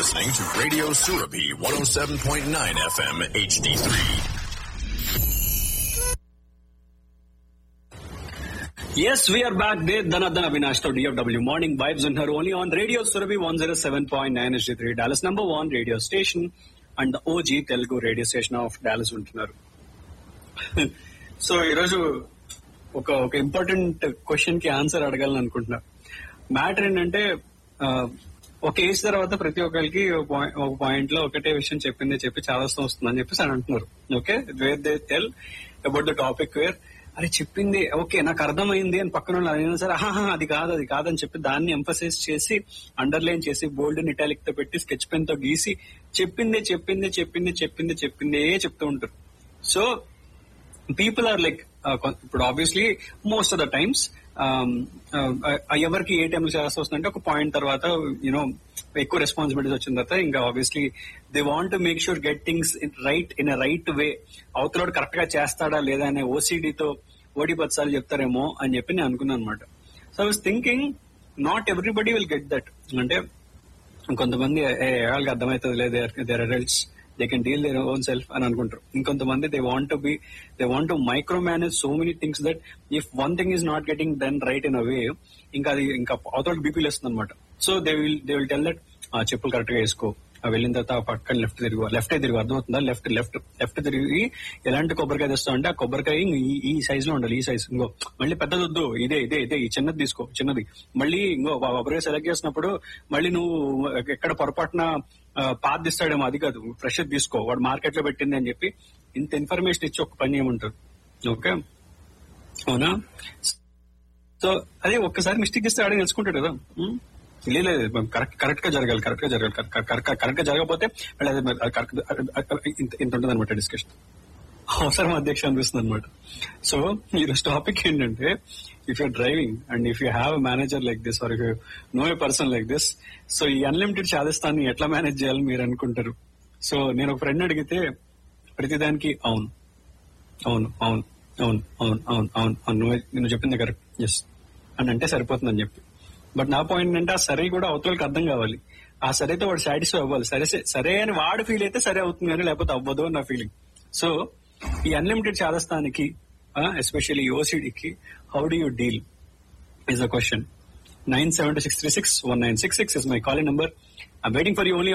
listening to Radio Surabi 107.9 FM HD3. Yes, we are back. There, Dhanadhan Avinash to DFW Morning Vibes in her only on Radio Surabhi 107.9 HD3, Dallas number one radio station and the OG Telugu radio station of Dallas ఉంటున్నారు so ఈరోజు ఒక ఒక important question కి answer అడగాలని అనుకుంటున్నా matter ఏంటంటే ఆ, ఒక ఏజ్ తర్వాత ప్రతి ఒక్కరికి ఒక పాయి- ఒక పాయింట్ లో ఒకటే విషయం చెప్పింది చెప్పి చాలా వస్తుందని చెప్పేసి అని అంటున్నారు okay where they tell about the topic where అరే చెప్పింది ఓకే నాకు అర్థమైంది అని పక్కన వాళ్ళు అయినా సరే ఆహా అది కాదు అది కాదని చెప్పి దాన్ని ఎంఫసైజ్ చేసి అండర్లైన్ చేసి బోల్డ్ ఇటాలిక్ తో పెట్టి స్కెచ్ పెన్ తో గీసి చెప్పిందే చెప్పింది చెప్పింది చెప్పింది చెప్పిందే చెప్తూ ఉంటారు సో పీపుల్ ఆర్ లైక్ ఇప్పుడు obviously most of the times ఎవరికి ఏ టైంలో చేయాల్సి వస్తుందంటే ఒక పాయింట్ తర్వాత యూనో ఎక్కువ రెస్పాన్సిబిలిటీస్ వచ్చిన తర్వాత ఇంకా obviously they want make sure get things right in a right way అవతలోడు కరెక్ట్ గా చేస్తాడా లేదా అనే ఓసీడీతో ఓడి పచ్చాలు చెప్తారేమో అని చెప్పి నేను అనుకున్నాను అనమాట so I was thinking not everybody will get that అంటే కొంతమంది "ఏ, వాళ్ళకి అర్థమవుతుంది లేదు they're adults they can deal their own self అని అనుకుంటారు ఇంకొంతమంది they want to be they want to micromanage so many things that if one thing is not getting done right in a way ఇంకా అది ఇంకా అవతల BP లేస్తుంది అనమాట so they will they will tell that చెప్పులు correct గా వేసుకో ఆ వెళ్ళిన తర్వాత ఆ పక్కన లెఫ్ట్ తిరుగు లెఫ్ట్ తిరుగు అర్థమవుతుందా లెఫ్ట్ లెఫ్ట్ లెఫ్ట్ తిరిగి ఎలాంటి కొబ్బరికాయ తెస్తావు అంటే ఆ కొబ్బరికాయ ఈ- ఈ సైజ్ లో ఉండాలి ఈ సైజ్ ఇంకో మళ్ళీ పెద్దది వద్దు ఇదే ఇదే ఇదే ఈ చిన్నది తీసుకో చిన్నది మళ్ళీ ఇంకో ఆ కొబ్బరికాయ సెలెక్ట్ చేసినప్పుడు మళ్ళీ నువ్వు ఎక్కడ పొరపాటున ఆ, పాత ఇస్తాడేమో అది కాదు ఫ్రెష్ తీసుకో వాడు మార్కెట్ లో పెట్టింది అని చెప్పి ఇంత ఇన్ఫర్మేషన్ ఇచ్చి ఒక పని చేయమంటారు ఓకే అవునా సో అదే ఒక్కసారి మిస్టేక్ ఇస్తే ఆడే తెలుసుకుంటాడు కదా ఉం? లేదు లేదు, కరెక్ట్ కరెక్ట్ గా జరగాలి కరెక్ట్ గా జరగాలి కరెక్ట్ కరెక్ట్ గా జరగకపోతే మళ్ళీ అది మరి అది కరెక్ట్ ఇంత ఇంత ఉంటుంది అనమాట డిస్కషన్ అవసరం అధ్యక్ష అనిపిస్తుంది అనమాట సో ఈరోజు టాపిక్ ఏంటంటే if you're driving and if you have manager like this or if you know a person like this so ఈ అన్లిమిటెడ్ చాదస్తాన్ని ఎట్లా మేనేజ్ చేయాలి మీరు అనుకుంటారు సో నేను ఒక ఫ్రెండ్ అడిగితే ప్రతిదానికి అవును అవును అవును అవును అవును అవును అవును అవును నువ్వు నేను చెప్పింది కరెక్ట్ ఎస్ అని అంటే సరిపోతుందని చెప్పి బట్ నా పాయింట్ అంటే ఆ సరే కూడా అవతలకి అర్థం కావాలి ఆ సరైతే వాడు సాటిస్ఫై అవ్వాలి సరే సరే అని వాడు ఫీల్ అయితే సరే అవుతుంది కానీ లేకపోతే అవ్వదు అని నా ఫీలింగ్ సో ఈ అన్లిమిటెడ్ చాదస్తానికి ఎస్పెషల్లీ ఓసిడికి how do you deal is a question. 97636 1966 is my calling number. I'm waiting for you only